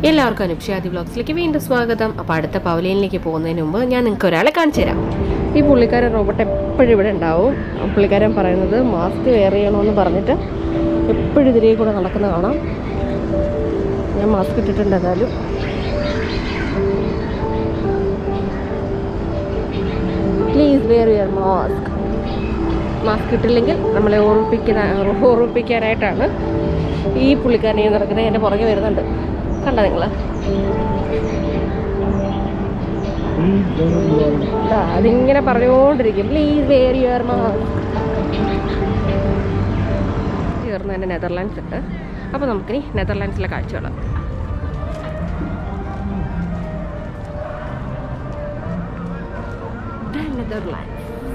എല്ലാവർക്കും അനുപ്ഷാദി വ്ളോഗ്സിലേക്ക് വീണ്ടും സ്വാഗതം അപ്പോൾ അടുത്ത പവലിയനിലേക്ക് പോകുന്നതിന് മുമ്പ് ഞാൻ നിങ്ങൾക്ക് ഒരാളെ കാണിച്ചു തരാം ഈ പുള്ളിക്കാരൻ റോബോട്ട് എപ്പോഴും ഇവിടെ ഉണ്ടാവും പുള്ളിക്കാരൻ പറയുന്നത് മാസ്ക് വെയർ ചെയ്യണമെന്ന് പറഞ്ഞിട്ട് എപ്പോഴും ഇതിലേ കൂടെ നടക്കുന്ന കാണാം ഞാൻ മാസ്ക് ഇട്ടിട്ടുണ്ട് ഏതായാലും please wear your mask mask ഇട്ടില്ലെങ്കിൽ നമ്മളെ ഓർമ്മിപ്പിക്കുന്ന ഓർമ്മിപ്പിക്കാനായിട്ടാണ് ഈ പുള്ളിക്കാരനെ നടക്കുന്നത് എൻ്റെ പുറകെ വരുന്നുണ്ട് കണ്ട നിങ്ങൾ അതിങ്ങനെ പറഞ്ഞുകൊണ്ടിരിക്കും പ്ലീസ് വെയർ യുവർ മാസ്ക് ചേർന്ന് തന്നെ നെതർലാൻഡ്സ് ഉണ്ട് അപ്പോൾ നമുക്കിനി നെതർലാൻഡ്സിലെ കാഴ്ചകളാണ് നെതർലാൻഡ്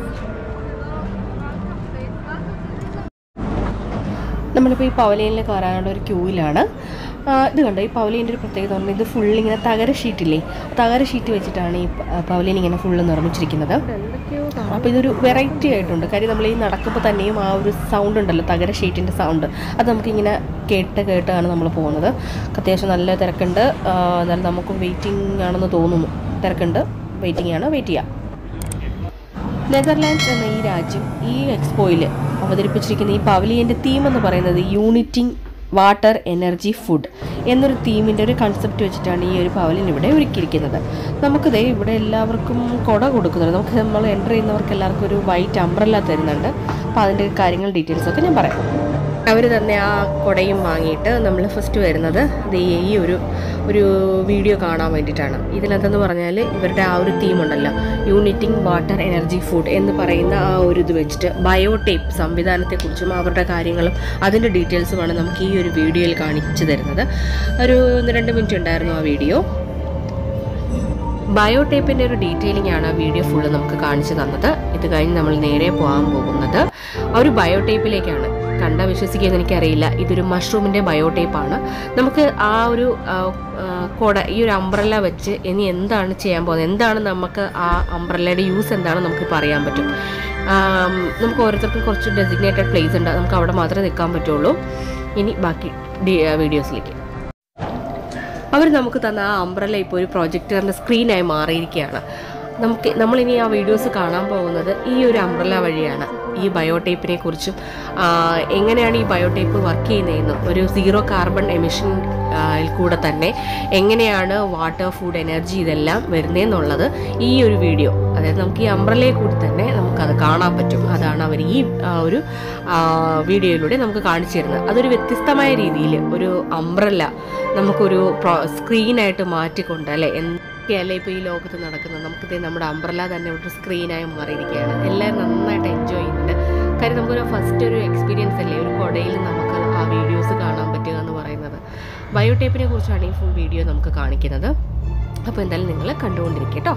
നമ്മളിപ്പോൾ ഈ പവലിയനിൽ കയറാനുള്ള ഒരു ക്യൂവിലാണ് ആ, ഇത് കണ്ടോ ഈ പവലിയൻ്റെ ഒരു പ്രത്യേകത പറഞ്ഞാൽ ഇത് ഫുൾ ഇങ്ങനെ തകര ഷീറ്റില്ലേ തകര ഷീറ്റ് വെച്ചിട്ടാണ് ഈ പ- പവലിയൻ ഇങ്ങനെ ഫുള്ള് നിർമ്മിച്ചിരിക്കുന്നത് അപ്പോൾ ഇതൊരു വെറൈറ്റി ആയിട്ടുണ്ട് കാര്യം നമ്മൾ ഈ നടക്കുമ്പോൾ തന്നെയും ആ ഒരു സൗണ്ട് ഉണ്ടല്ലോ തകര ഷീറ്റിൻ്റെ സൗണ്ട് അത് നമുക്കിങ്ങനെ കേട്ട് കേട്ടാണ് നമ്മൾ പോകുന്നത് അത്യാവശ്യം നല്ല തിരക്കുണ്ട് ആ, എന്നാലും നമുക്ക് വെയിറ്റിംഗ് ആണെന്ന് തോന്നുന്നു തിരക്കുണ്ട് വെയിറ്റിംഗ് ആണ് വെയിറ്റ് ചെയ്യാം നെതർലാൻഡ്സ് എന്ന ഈ രാജ്യം ഈ എക്സ്പോയിൽ അവതരിപ്പിച്ചിരിക്കുന്ന ഈ പവലിയൻ്റെ തീം എന്ന് പറയുന്നത് യൂണിറ്റിംഗ് വാട്ടർ എനർജി ഫുഡ് എന്നൊരു തീമിൻ്റെ ഒരു കൺസെപ്റ്റ് വെച്ചിട്ടാണ് ഈ ഒരു പവലിയൻ ഇവിടെ ഒരുക്കിയിരിക്കുന്നത് നമുക്കിതേ ഇവിടെ എല്ലാവർക്കും കുട കൊടുക്കുന്നുണ്ട് നമുക്ക് നമ്മൾ എൻ്റർ ചെയ്യുന്നവർക്ക് എല്ലാവർക്കും ഒരു വൈറ്റ് അംബ്രല്ല തരുന്നുണ്ട് അപ്പോൾ അതിൻ്റെ കാര്യങ്ങൾ ഡീറ്റെയിൽസ് ഒക്കെ ഞാൻ പറയാം അവർ തന്നെ ആ കുടയും വാങ്ങിയിട്ട് നമ്മൾ ഫസ്റ്റ് വരുന്നത് ദേ ഈ ഒരു ഒരു വീഡിയോ കാണാൻ വേണ്ടിയിട്ടാണ് ഇതിലെന്തെന്ന് പറഞ്ഞാൽ ഇവരുടെ ആ ഒരു തീമുണ്ടല്ലോ യൂണിറ്റിംഗ് വാട്ടർ എനർജി ഫുഡ് എന്ന് പറയുന്ന ആ ഒരു ഇത് വെച്ചിട്ട് ബയോടേപ്പ് സംവിധാനത്തെക്കുറിച്ചും അവരുടെ കാര്യങ്ങളും അതിൻ്റെ ഡീറ്റെയിൽസുമാണ് നമുക്ക് ഈ ഒരു വീഡിയോയിൽ കാണിച്ചു തരുന്നത് ഒരു ഒന്ന് രണ്ട് മിനിറ്റ് ഉണ്ടായിരുന്നു ആ വീഡിയോ ബയോടേപ്പിൻ്റെ ഒരു ഡീറ്റെയിലിംഗ് ആണ് ആ വീഡിയോ ഫുള്ള് നമുക്ക് കാണിച്ചു തന്നത് ഇത് കഴിഞ്ഞ് നമ്മൾ നേരെ പോകാൻ പോകുന്നത് ആ ഒരു ബയോടേപ്പിലേക്കാണ് കണ്ട വിശ്വസിക്കുമെന്ന് എനിക്കറിയില്ല ഇതൊരു മഷ്റൂമിൻ്റെ ബയോടേപ്പാണ് നമുക്ക് ആ ഒരു ആ, ആ, കുട ഈ ഒരു അംബ്രല്ല വെച്ച് ഇനി എന്താണ് ചെയ്യാൻ പോകുന്നത് എന്താണ് നമുക്ക് ആ അംബ്രല്ലയുടെ യൂസ് എന്താണെന്ന് നമുക്ക് പറയാൻ പറ്റും ആം, നമുക്ക് ഓരോരുത്തർക്കും കുറച്ച് ഡെസിഗ്നേറ്റഡ് പ്ലേസ് ഉണ്ട് നമുക്ക് അവിടെ മാത്രമേ നിൽക്കാൻ പറ്റുള്ളൂ ഇനി ബാക്കി ഡി- വീഡിയോസിലേക്ക് അവർ നമുക്ക് തന്ന ആ അംബ്രല്ല ഇപ്പോൾ ഒരു പ്രൊജക്ടറിൻ്റെ സ്ക്രീനായി മാറിയിരിക്കുകയാണ് നമുക്ക് നമ്മളിനി ആ വീഡിയോസ് കാണാൻ പോകുന്നത് ഈ ഒരു അംബ്രല്ല വഴിയാണ് ഈ ബയോടേപ്പിനെ കുറിച്ചും ആ, എങ്ങനെയാണ് ഈ ബയോടേപ്പ് വർക്ക് ചെയ്യുന്നതെന്നും ഒരു സീറോ കാർബൺ എമിഷൻ കൂടെ തന്നെ എങ്ങനെയാണ് വാട്ടർ ഫുഡ് എനർജി ഇതെല്ലാം വരുന്നതെന്നുള്ളത് ഈ ഒരു വീഡിയോ അതായത് നമുക്ക് ഈ അംബ്രല്ലയെ കൂടി തന്നെ നമുക്കത് കാണാൻ പറ്റും അതാണ് അവർ ഈ ആ, ഒരു ആ, വീഡിയോയിലൂടെ നമുക്ക് കാണിച്ചു തരുന്നത് അതൊരു വ്യത്യസ്തമായ രീതിയിൽ ഒരു അംബ്രല്ല നമുക്കൊരു പ്രോ- സ്ക്രീനായിട്ട് മാറ്റിക്കൊണ്ട് അല്ലേ എന്തൊക്കെയല്ലേ ഇപ്പോൾ ഈ ലോകത്ത് നടക്കുന്നത് നമുക്കിത് നമ്മുടെ അംബ്രല്ല തന്നെ ഒരു സ്ക്രീനായി മാറിയിരിക്കുകയാണ് എല്ലാവരും നന്നായിട്ട് എൻജോയ് ചെയ്യുന്നുണ്ട് കാര്യം നമുക്കൊരു ഫസ്റ്റ് ഒരു എക്സ്പീരിയൻസ് അല്ലേ ഒരു കൊടയിൽ നമുക്ക് ആ വീഡിയോസ് കാണാൻ പറ്റുക എന്ന് പറയുന്നത് ബയോടേപ്പിനെ കുറിച്ചാണ് ഈ ഫുൾ വീഡിയോ നമുക്ക് കാണിക്കുന്നത് അപ്പോൾ എന്തായാലും നിങ്ങൾ കണ്ടുകൊണ്ടിരിക്കുക കേട്ടോ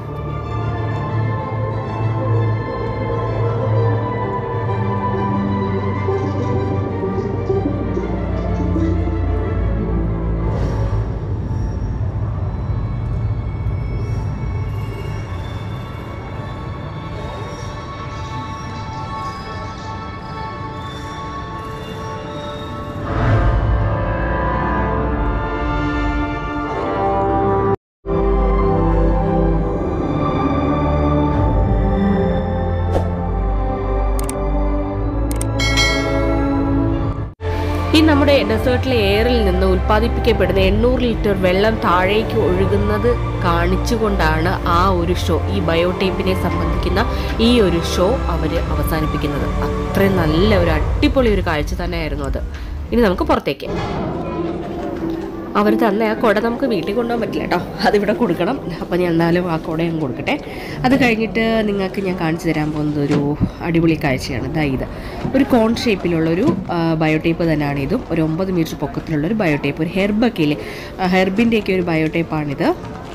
ഈ നമ്മുടെ ഡെസേർട്ടിലെ എയറിൽ നിന്ന് ഉൽപ്പാദിപ്പിക്കപ്പെടുന്ന എണ്ണൂറ് ലിറ്റർ വെള്ളം താഴേക്ക് ഒഴുകുന്നത് കാണിച്ചുകൊണ്ടാണ് ആ ഒരു ഷോ ഈ ബയോടേപ്പിനെ സംബന്ധിക്കുന്ന ഈ ഒരു ഷോ അവർ അവസാനിപ്പിക്കുന്നത് അത്രയും നല്ല ഒരു അടിപൊളി ഒരു കാഴ്ച തന്നെയായിരുന്നു അത് ഇനി നമുക്ക് പുറത്തേക്ക് അവർ തന്ന ആ കുട നമുക്ക് വീട്ടിൽ കൊണ്ടുപോകാൻ പറ്റില്ല കേട്ടോ അതിവിടെ കൊടുക്കണം അപ്പോൾ ഞാൻ എന്നാലും ആ കുട ഞാൻ കൊടുക്കട്ടെ അത് കഴിഞ്ഞിട്ട് നിങ്ങൾക്ക് ഞാൻ കാണിച്ചു തരാൻ പോകുന്നത് ഒരു അടിപൊളി കാഴ്ചയാണ് ഇതാ ഇത് ഒരു കോൺ ഷേപ്പിലുള്ളൊരു ബയോടേപ്പ് തന്നെയാണ് ഇതും ഒരു ഒമ്പത് മീറ്റർ പൊക്കത്തിലുള്ളൊരു ബയോടേപ്പ് ഒരു ഹെർബൊക്കെ ഇല്ലേ ഹെർബിൻ്റെയൊക്കെ ഒരു ബയോടേപ്പാണിത്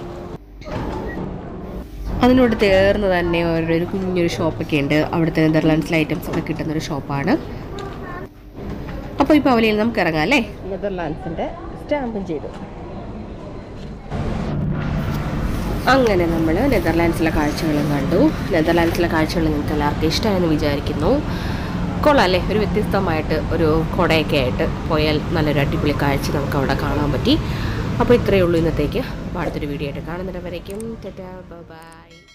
അതിനോട് ചേർന്ന് തന്നെ ഒരു ഒരു കുഞ്ഞൊരു ഷോപ്പൊക്കെ ഉണ്ട് അവിടുത്തെ നെതർലാൻഡ്സിലെ ഐറ്റംസ് ഒക്കെ കിട്ടുന്ന ഒരു ഷോപ്പാണ് അപ്പോൾ ഈ പവലിയിൽ നമുക്ക് ഇറങ്ങാം അല്ലേ നെതർലാൻഡ്സിൻ്റെ സ്റ്റാമ്പും ചെയ്തു അങ്ങനെ നമ്മൾ നെതർലാൻഡ്സിലെ കാഴ്ചകളും കണ്ടു നെതർലാൻഡ്സിലെ കാഴ്ചകൾ നിങ്ങൾക്ക് എല്ലാവർക്കും ഇഷ്ടമായെന്ന് വിചാരിക്കുന്നു കൊള്ളാം അല്ലേ ഒരു വ്യത്യസ്തമായിട്ട് ഒരു കുടയൊക്കെ ആയിട്ട് പോയാൽ നല്ലൊരു അടിപൊളി കാഴ്ച നമുക്ക് അവിടെ കാണാൻ പറ്റി അപ്പോൾ ഇത്രയേ ഉള്ളൂ ഇന്നത്തേക്ക് അപ്പോൾ അടുത്തൊരു വീഡിയോ ആയിട്ട് കാണുന്നിടം വരയ്ക്കും ബൈ